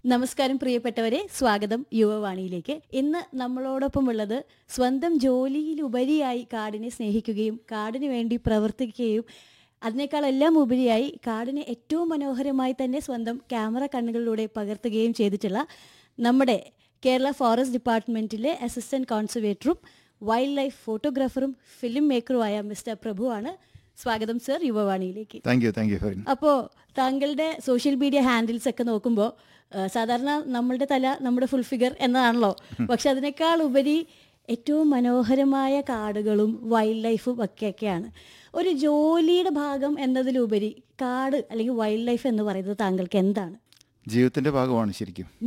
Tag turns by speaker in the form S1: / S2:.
S1: നമസ്കാരം പ്രിയപ്പെട്ടവരെ സ്വാഗതം യുവവാണിയിലേക്ക് ഇന്ന് നമ്മളോടൊപ്പം ഉള്ളത് സ്വന്തം ജോലിയിലുപരിയായി കാടിനെ സ്നേഹിക്കുകയും കാടിന് വേണ്ടി പ്രവർത്തിക്കുകയും അതിനേക്കാളെല്ലാം ഉപരിയായി കാടിനെ ഏറ്റവും മനോഹരമായി തന്നെ സ്വന്തം ക്യാമറ കണ്ണുകളിലൂടെ പകർത്തുകയും ചെയ്തിട്ടുള്ള നമ്മുടെ കേരള ഫോറസ്റ്റ് ഡിപ്പാർട്ട്മെന്റിലെ അസിസ്റ്റന്റ് കോൺസർവേറ്ററും വൈൽഡ് ലൈഫ് ഫോട്ടോഗ്രാഫറും ഫിലിം മേക്കറുമായ മിസ്റ്റർ പ്രഭുവാണ് സ്വാഗതം സർ യുവവാണിയിലേക്ക്
S2: താങ്ക് യു താങ്ക് യു ഫെറിൻ
S1: അപ്പോൾ താങ്കളുടെ സോഷ്യൽ മീഡിയ ഹാൻഡിൽസ് ഒക്കെ നോക്കുമ്പോൾ സാധാരണ നമ്മളുടെ തല നമ്മുടെ ഫുൾ ഫിഗർ എന്നതാണല്ലോ പക്ഷെ അതിനേക്കാൾ ഉപരി ഏറ്റവും മനോഹരമായ കാടുകളും വൈൽഡ് ലൈഫും ഒക്കെയൊക്കെയാണ് ഒരു ജോലിയുടെ ഭാഗം എന്നതിലുപരി കാട് അല്ലെങ്കിൽ വൈൽഡ് ലൈഫ് എന്ന് പറയുന്നത് താങ്കൾക്ക് എന്താണ്
S2: ജീവിതത്തിന്റെ ഭാഗമാണ് ശരിക്കും